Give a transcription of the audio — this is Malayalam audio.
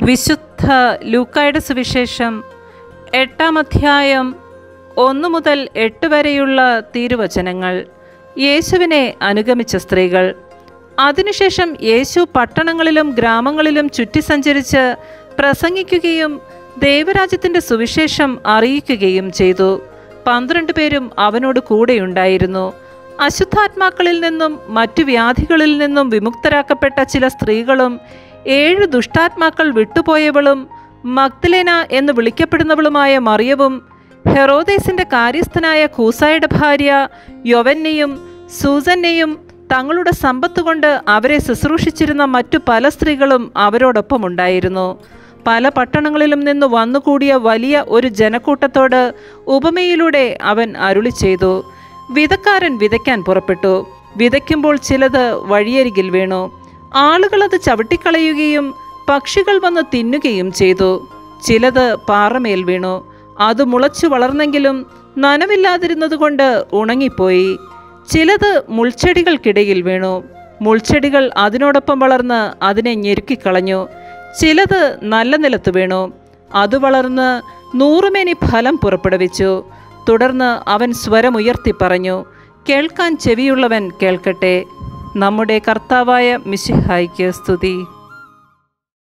വിശുദ്ധ ലൂക്കായുടെ സുവിശേഷം എട്ടാം അധ്യായം ഒന്ന് മുതൽ എട്ട് വരെയുള്ള തിരുവചനങ്ങൾ യേശുവിനെ അനുഗമിച്ച സ്ത്രീകൾ അതിനുശേഷം യേശു പട്ടണങ്ങളിലും ഗ്രാമങ്ങളിലും ചുറ്റി സഞ്ചരിച്ച് പ്രസംഗിക്കുകയും ദൈവരാജ്യത്തിൻ്റെ സുവിശേഷം അറിയിക്കുകയും ചെയ്തു പന്ത്രണ്ട് പേരും അവനോട് കൂടെയുണ്ടായിരുന്നു അശുദ്ധാത്മാക്കളിൽ നിന്നും മറ്റു വ്യാധികളിൽ നിന്നും വിമുക്തരാക്കപ്പെട്ട ചില സ്ത്രീകളും ഏഴ് ദുഷ്ടാത്മാക്കൾ വിട്ടുപോയവളും മഗ്ദലേന എന്ന് വിളിക്കപ്പെടുന്നവളുമായ മറിയവും ഹെറോദേസിന്റെ കാര്യസ്ഥനായ കൂസായുടെ ഭാര്യ യൊവന്നെയും സൂസന്നെയും തങ്ങളുടെ സമ്പത്ത് കൊണ്ട് അവരെ ശുശ്രൂഷിച്ചിരുന്ന മറ്റു പല സ്ത്രീകളും അവരോടൊപ്പമുണ്ടായിരുന്നു പല പട്ടണങ്ങളിലും നിന്ന് വന്നുകൂടിയ വലിയ ഒരു ജനക്കൂട്ടത്തോട് ഉപമയിലൂടെ അവൻ അരുളി ചെയ്തു വിതക്കാരൻ വിതയ്ക്കാൻ പുറപ്പെട്ടു വിതയ്ക്കുമ്പോൾ ചിലത് വഴിയരികിൽ വീണു ആളുകൾ അത് ചവിട്ടിക്കളയുകയും പക്ഷികൾ വന്ന് തിന്നുകയും ചെയ്തു ചിലത് പാറമേൽ വീണു അത് മുളച്ചു വളർന്നെങ്കിലും നനവില്ലാതിരുന്നതുകൊണ്ട് ഉണങ്ങിപ്പോയി ചിലത് മുൾച്ചെടികൾക്കിടയിൽ വീണു മുൾച്ചെടികൾ അതിനോടൊപ്പം വളർന്ന് അതിനെ ഞെരുക്കിക്കളഞ്ഞു ചിലത് നല്ല നിലത്ത് വീണു അത് വളർന്ന് നൂറുമേനി ഫലം പുറപ്പെടുവിച്ചു തുടർന്ന് അവൻ സ്വരമുയർത്തി പറഞ്ഞു കേൾക്കാൻ ചെവിയുള്ളവൻ കേൾക്കട്ടെ നമ്മുടെ കർത്താവായ മിശിഹായ്ക്ക് സ്തുതി